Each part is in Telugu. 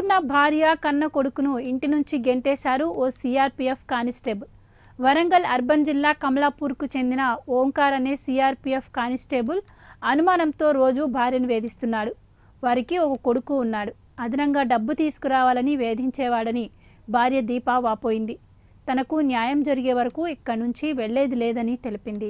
చదువుకున్న భార్య కన్న కొడుకును ఇంటి నుంచి గెంటేశారు ఓ సిఆర్పీఎఫ్ కానిస్టేబుల్ వరంగల్ అర్బన్ జిల్లా కమలాపూర్కు చెందిన ఓంకార్ అనే సిఆర్పీఎఫ్ కానిస్టేబుల్ అనుమానంతో రోజు భార్యను వేధిస్తున్నాడు వారికి ఒక కొడుకు ఉన్నాడు అదనంగా డబ్బు తీసుకురావాలని వేధించేవాడని భార్య దీప వాపోయింది తనకు న్యాయం జరిగే వరకు ఇక్కడి నుంచి వెళ్లేది లేదని తెలిపింది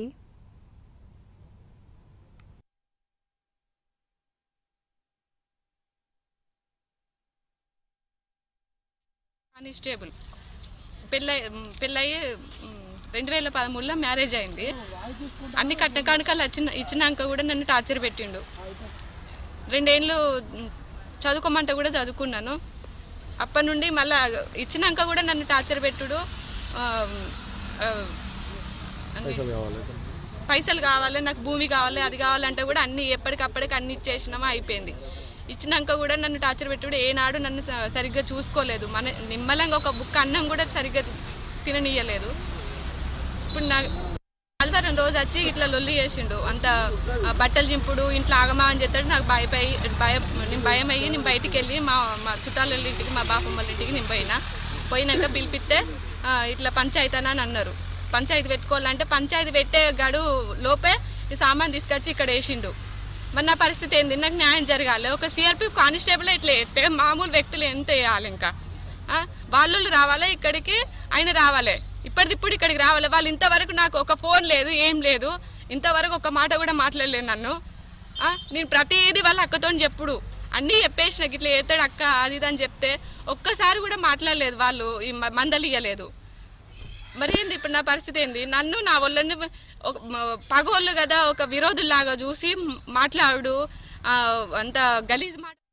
కానిస్టేబుల్ పెళ్ళై పెళ్ళయి రెండు వేల పదమూడులో మ్యారేజ్ అయింది అన్ని కట్న కానుకలు వచ్చిన ఇచ్చినాక కూడా నన్ను టార్చర్ పెట్టిండు రెండేళ్ళు మ్, చదువుకోమంటే కూడా చదువుకున్నాను అప్పటి నుండి మళ్ళా ఇచ్చినాక కూడా నన్ను టార్చర్ పెట్టుడు ఆ, ఆ, అన్ని- పైసలు కావాలి నాకు భూమి కావాలి అది కావాలంటే కూడా అన్ని ఎప్పటికప్పటికి అన్ని ఇచ్చేసినామా అయిపోయింది ఇచ్చినాక కూడా నన్ను టార్చర్ పెట్టుడు ఏనాడు నన్ను స- సరిగ్గా చూసుకోలేదు మన నిమ్మలంగా ఒక బుక్ అన్నం కూడా సరిగ్గా తిననీయలేదు ఇప్పుడు నా ఆదివారం రోజు వచ్చి ఇట్లా లొల్లి చేసిండు అంత ఆ, బట్టలు చింపుడు ఇంట్లో ఆగమా అని చెప్తాడు నాకు భయపై భయం నేను భయం అయ్యి నేను బయటికి వెళ్ళి మా మా చుట్టాల వాళ్ళ ఇంటికి మా బాపమ్మ వాళ్ళ ఇంటికి నేను పోయినా పోయినాక పిలిపిస్తే ఆ, ఇట్లా పంచాయతీ అని అన్నారు పంచాయతీ పెట్టుకోవాలంటే పంచాయతీ పెట్టే గడు లోపే ఈ సామాన్ తీసుకొచ్చి ఇక్కడ వేసిండు మరి నా పరిస్థితి ఏంది నాకు న్యాయం జరగాలి ఒక సిఆర్పి కానిస్టేబుల్ ఇట్లా ఎత్తే మామూలు వ్యక్తులు ఎంత వేయాలి ఇంకా ఆ? వాళ్ళు రావాలి ఇక్కడికి ఆయన రావాలి ఇప్పటిదిప్పుడు ఇక్కడికి రావాలి వాళ్ళు ఇంతవరకు నాకు ఒక ఫోన్ లేదు ఏం లేదు ఇంతవరకు ఒక మాట కూడా మాట్లాడలేదు నన్ను ఆ? నేను ప్రతిదీ వాళ్ళ అక్కతో చెప్పుడు అన్నీ చెప్పేసి నాకు ఇట్లా చేస్తాడు అక్క అది ఇది అని చెప్తే ఒక్కసారి కూడా మాట్లాడలేదు వాళ్ళు ఈ మ- మందలు ఇయ్యలేదు మరి ఏంది ఇప్పుడు నా పరిస్థితి ఏంది నన్ను నా వాళ్ళని ఒక మ- పగోళ్ళు కదా ఒక విరోధుల్లాగా చూసి మాట్లాడు ఆ, అంత గలీజ్ మాట